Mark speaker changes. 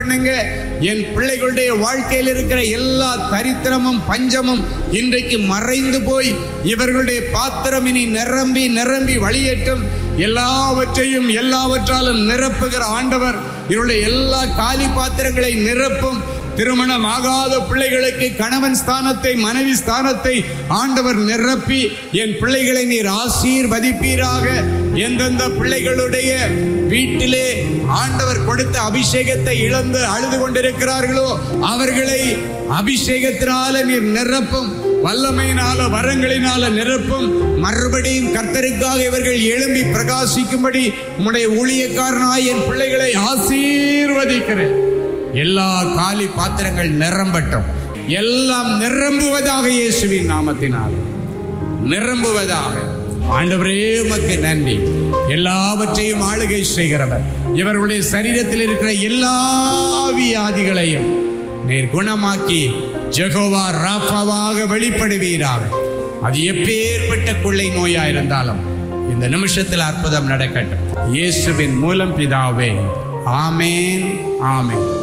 Speaker 1: பண்ணுங்க என் பிள்ளைகளுடைய வாழ்க்கையில் இருக்கிற எல்லா தரித்திரமும் பஞ்சமும் இன்றைக்கு மறைந்து போய் இவர்களுடைய பாத்திரம் இனி நிரம்பி நிரம்பி வழியேற்றும் எல்லாவற்றையும் எல்லாவற்றாலும் நிரப்புகிற ஆண்டவர் இவருடைய எல்லா காலி பாத்திரங்களை நிரப்பும் திருமணம் ஆகாத பிள்ளைகளுக்கு கணவன் ஸ்தானத்தை மனைவி ஸ்தானத்தை ஆண்டவர் நிரப்பி என் பிள்ளைகளை நீர் ஆசீர்வதிப்பீராக எந்தெந்த பிள்ளைகளுடைய வீட்டிலே ஆண்டவர் கொடுத்த அபிஷேகத்தை இழந்து அழுது கொண்டிருக்கிறார்களோ அவர்களை அபிஷேகத்தினால நீர் நிரப்பும் வல்லமையினால வரங்களினால நிரப்பும் மறுபடியும் கர்த்தருக்காக இவர்கள் எழும்பி பிரகாசிக்கும்படி உம்முடைய ஊழியக்காரனாய் என் பிள்ளைகளை ஆசீர்வதிக்கிறேன் எல்லா காலி பாத்திரங்கள் நிரம்பட்டும் எல்லாம் நிரம்புவதாக இயேசுவின் நாமத்தினால் நிரம்புவதாக ஆண்டவரே உமக்கு நன்றி எல்லாவற்றையும் ஆளுகை செய்கிறவர் இவர்களுடைய சரீரத்தில் இருக்கிற எல்லா வியாதிகளையும் நீர் குணமாக்கி ஜெகோவா ராஃபாவாக வெளிப்படுவீராக அது எப்பேற்பட்ட கொள்ளை நோயா இருந்தாலும் இந்த நிமிஷத்தில் அற்புதம் நடக்கட்டும் இயேசுவின் மூலம் பிதாவே ஆமேன் ஆமேன்